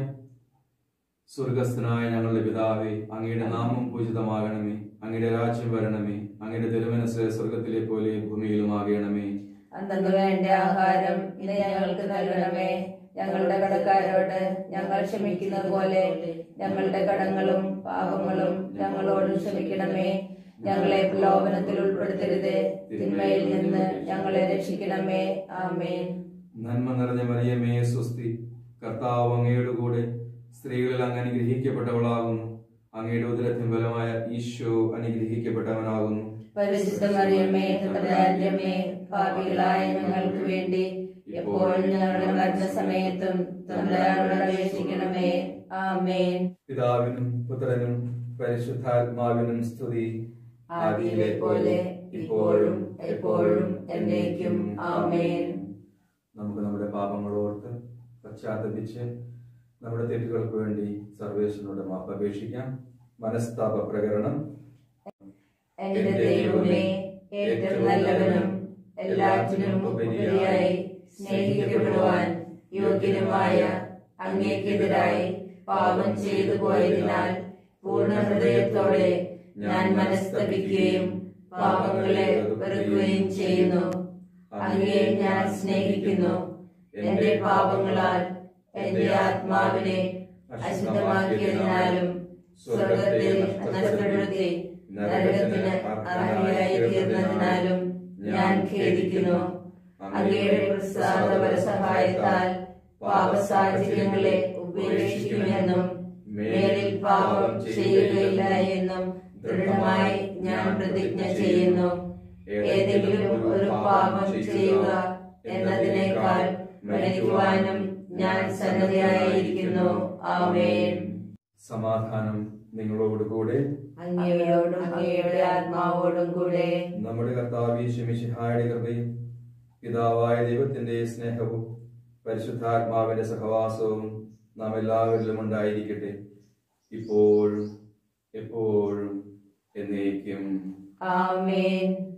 സ്വർഗസ്ഥനായ ഞങ്ങളുടെ പിതാവേ അങ്ങയുടെ നാമം പൂജിതമാകണമേ അങ്ങയുടെ രാജ്യം വരണമേ അങ്ങയുടെ തിരുമനസ് സ്വർഗത്തിലെ പോലെ ഭൂമിയിലുമാകണമേ അന്നു വേണ്ട ആഹാരം ഇന്ന് ഞങ്ങൾക്ക് നൽകണമേ ഞങ്ങളുടെ കടക്കാരോട് ഞങ്ങൾ ക്ഷമിക്കുന്നത് പോലെ ഞങ്ങളുടെ കടങ്ങളും പാപങ്ങളും ഞങ്ങളോട് ക്ഷമിക്കണമേ ഞങ്ങളെ പ്രലോഭനത്തിൽ ഉൾപ്പെടുത്തരുത് തിന്മയിൽ നിന്ന് ഞങ്ങളെ രക്ഷിക്കണമേ ആമേൻ നന്മ നിറഞ്ഞ മറിയമേ സ്വസ്തി കർത്താവ് അങ്ങയുടെ കൂടെ സ്ത്രീകളിൽ അങ്ങ് അനുഗ്രഹിക്കപ്പെട്ടവളാകുന്നു അങ്ങയുടെ ഉദരത്തിൻ ബലമായ ഈശോ അനുഗ്രഹിക്കപ്പെട്ടവനാകുന്നു പരിശുദ്ധ മറിയമ്മേ തമ്പുരാന്റമ്മേ പാപികളായ ഞങ്ങൾക്ക് വേണ്ടി എപ്പോഴും ഞങ്ങളുടെ മരണസമയത്തും തമ്പുരാനോട് അപേക്ഷിക്കണമേ ആമേൻ പിതാവിനും പുത്രനും പരിശുദ്ധാത്മാവിനും സ്തുതി ആദിയിലെ പോലെ ഇപ്പോഴും എപ്പോഴും എന്നേക്കും ആമേൻ നമുക്ക് നമ്മുടെ പാപങ്ങൾ ഓർത്ത് പശ്ചാത്തപിച്ച് നമ്മുടെ തെറ്റുകൾക്ക് വേണ്ടി സർവേശ്വരനോട് മാപ്പ് അപേക്ഷിക്കാം മനസ്താപ പ്രകരണം എന്റെ ദൈവമേ ഏറ്റവും നല്ലവനും എല്ലാറ്റിനും ഉപരിയായി സ്നേഹിക്കപ്പെടുവാൻ യോഗ്യനുമായ അങ്ങേക്കെതിരായി പാപം ചെയ്തു പോയതിനാൽ പൂർണ്ണ ഹൃദയത്തോടെ ഞാൻ മനസ്തപിക്കുകയും പാപങ്ങളെ വെറുക്കുകയും ചെയ്യുന്നു അങ്ങയെ ഞാൻ സ്നേഹിക്കുന്നു എന്റെ പാപങ്ങളാൽ എന്റെ ആത്മാവിനെ അശുദ്ധമാക്കിയതിനാലും സ്വർഗത്തിൽ നഷ്ടപ്പെടുത്തി നരകത്തിന് അർഹയായി തീർന്നതിനാലും ഞാൻ ഖേദിക്കുന്നു അങ്ങയുടെ പ്രസാദപര സഹായത്താൽ പാപസാഹചര്യങ്ങളെ ഉപേക്ഷിക്കുമെന്നും മേലിൽ പാപം ചെയ്യുകയില്ല എന്നും ദൃഢമായി ഞാൻ പ്രതിജ്ഞ ചെയ്യുന്നു ഏതെങ്കിലും ഒരു പാപം ചെയ്യുക എന്നതിനേക്കാൾ മരിക്കുവാനും ഞാൻ സന്നദ്ധയായിരിക്കുന്നു ആമേൻ സമാധാനം നിങ്ങളോടുകൂടെ അങ്ങയോടും അങ്ങയുടെ ആത്മാവോടും കൂടെ നമ്മുടെ കർത്താവ് ശമിഷിഹായുടെ കൃപയും പിതാവായ ദൈവത്തിന്റെ സ്നേഹവും പരിശുദ്ധാത്മാവിന്റെ സഹവാസവും നാം എല്ലാവരിലും ഉണ്ടായിരിക്കട്ടെ ഇപ്പോഴും എപ്പോഴും എന്നേക്കും ആമേൻ